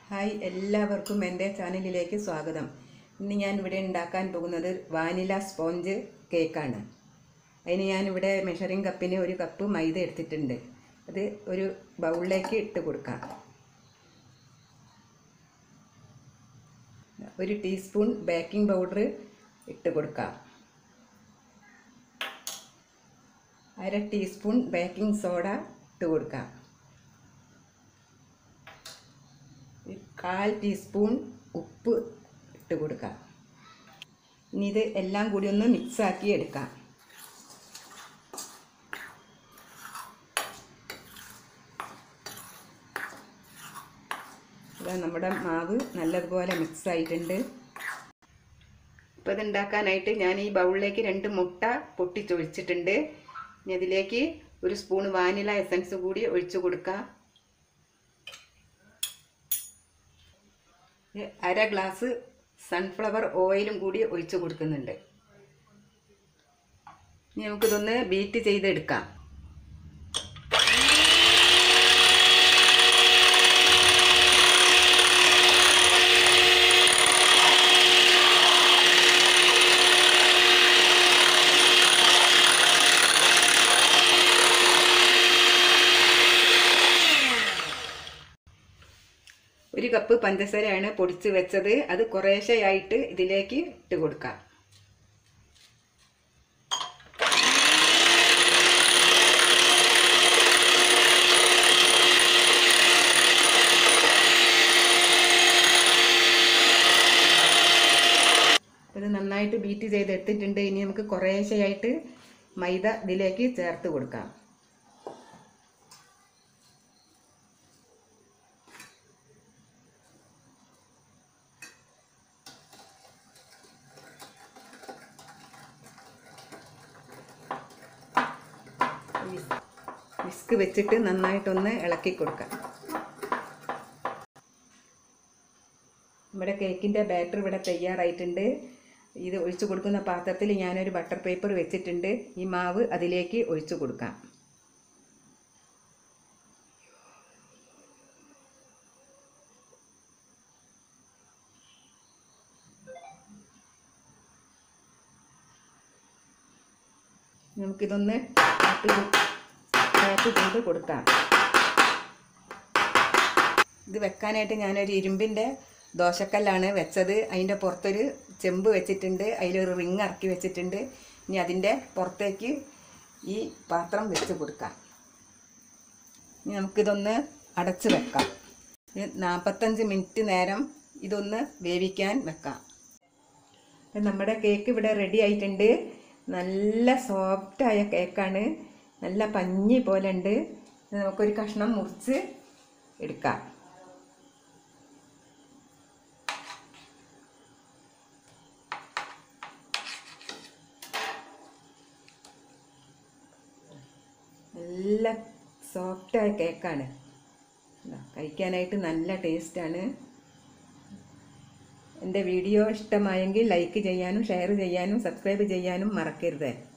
hi എല്ലാവർക്കും എൻ്റെ ചാനലിലേക്ക് സ്വാഗതം ഇന്ന് ഞാൻ ഇവിടെ ഉണ്ടാക്കാൻ പോകുന്നത് വാനില സ്പോഞ്ച് കേക്കാണ് അതിന് ഞാനിവിടെ മെഷറിംഗ് കപ്പിന് ഒരു കപ്പ് മൈദ എടുത്തിട്ടുണ്ട് അത് ഒരു ബൗളിലേക്ക് ഇട്ട് കൊടുക്കാം ഒരു ടീസ്പൂൺ ബേക്കിംഗ് പൗഡർ ഇട്ട് കൊടുക്കാം അര ടീസ്പൂൺ ബേക്കിംഗ് സോഡ ഇട്ട് കൊടുക്കാം ഒരു കാൽ ടീസ്പൂൺ ഉപ്പ് ഇട്ട് കൊടുക്കാം ഇനി ഇത് എല്ലാം കൂടി ഒന്ന് മിക്സാക്കി എടുക്കാം ഇതാ നമ്മുടെ മാവ് നല്ലതുപോലെ മിക്സ് ആയിട്ടുണ്ട് ഇപ്പോൾ ഇത് ഉണ്ടാക്കാനായിട്ട് ഞാൻ ഈ ബൗളിലേക്ക് രണ്ട് മുട്ട പൊട്ടിച്ചൊഴിച്ചിട്ടുണ്ട് ഇനി അതിലേക്ക് ഒരു സ്പൂൺ വാനില എസൻസ് കൂടി ഒഴിച്ചു കൊടുക്കാം അര ഗ്ലാസ് സൺഫ്ലവർ ഓയിലും കൂടി ഒഴിച്ചു കൊടുക്കുന്നുണ്ട് ഇനി നമുക്കിതൊന്ന് ബീറ്റ് ചെയ്തെടുക്കാം ഒരു കപ്പ് പഞ്ചസാരയാണ് പൊടിച്ച് വെച്ചത് അത് കുറേശ്ശെയായിട്ട് ഇതിലേക്ക് ഇട്ട് കൊടുക്കാം ഇത് നന്നായിട്ട് ബീറ്റ് ചെയ്തെടുത്തിട്ടുണ്ട് ഇനി നമുക്ക് കുറേശ്ശെയായിട്ട് മൈദ ഇതിലേക്ക് ചേർത്ത് കൊടുക്കാം വിസ്ക് വെച്ചിട്ട് നന്നായിട്ടൊന്ന് ഇളക്കി കൊടുക്കാം നമ്മുടെ കേക്കിൻ്റെ ബാറ്റർ ഇവിടെ തയ്യാറായിട്ടുണ്ട് ഇത് ഒഴിച്ചു കൊടുക്കുന്ന പാത്രത്തിൽ ഞാനൊരു ബട്ടർ പേപ്പർ വെച്ചിട്ടുണ്ട് ഈ മാവ് അതിലേക്ക് ഒഴിച്ചു കൊടുക്കാം നമുക്കിതൊന്ന് ടാപ്പ് ടാപ്പ് ചെയ്ത് കൊടുക്കാം ഇത് വെക്കാനായിട്ട് ഞാനൊരു ഇരുമ്പിൻ്റെ ദോശക്കല്ലാണ് വെച്ചത് അതിൻ്റെ പുറത്തൊരു ചെമ്പ് വെച്ചിട്ടുണ്ട് അതിലൊരു റിങ് ഇറക്കി വെച്ചിട്ടുണ്ട് ഇനി അതിൻ്റെ പുറത്തേക്ക് ഈ പാത്രം വെച്ച് കൊടുക്കാം ഇനി നമുക്കിതൊന്ന് അടച്ച് വെക്കാം നാൽപ്പത്തഞ്ച് മിനിറ്റ് നേരം ഇതൊന്ന് വേവിക്കാൻ വെക്കാം നമ്മുടെ കേക്ക് ഇവിടെ റെഡി ആയിട്ടുണ്ട് നല്ല സോഫ്റ്റായ കേക്കാണ് നല്ല പഞ്ഞി പോലെ ഉണ്ട് നമുക്കൊരു കഷ്ണം മുറിച്ച് എടുക്കാം നല്ല സോഫ്റ്റായ കേക്കാണ് കഴിക്കാനായിട്ട് നല്ല ടേസ്റ്റാണ് എൻ്റെ വീഡിയോ ഇഷ്ടമായെങ്കിൽ ലൈക്ക് ചെയ്യാനും ഷെയർ ചെയ്യാനും സബ്സ്ക്രൈബ് ചെയ്യാനും മറക്കരുത്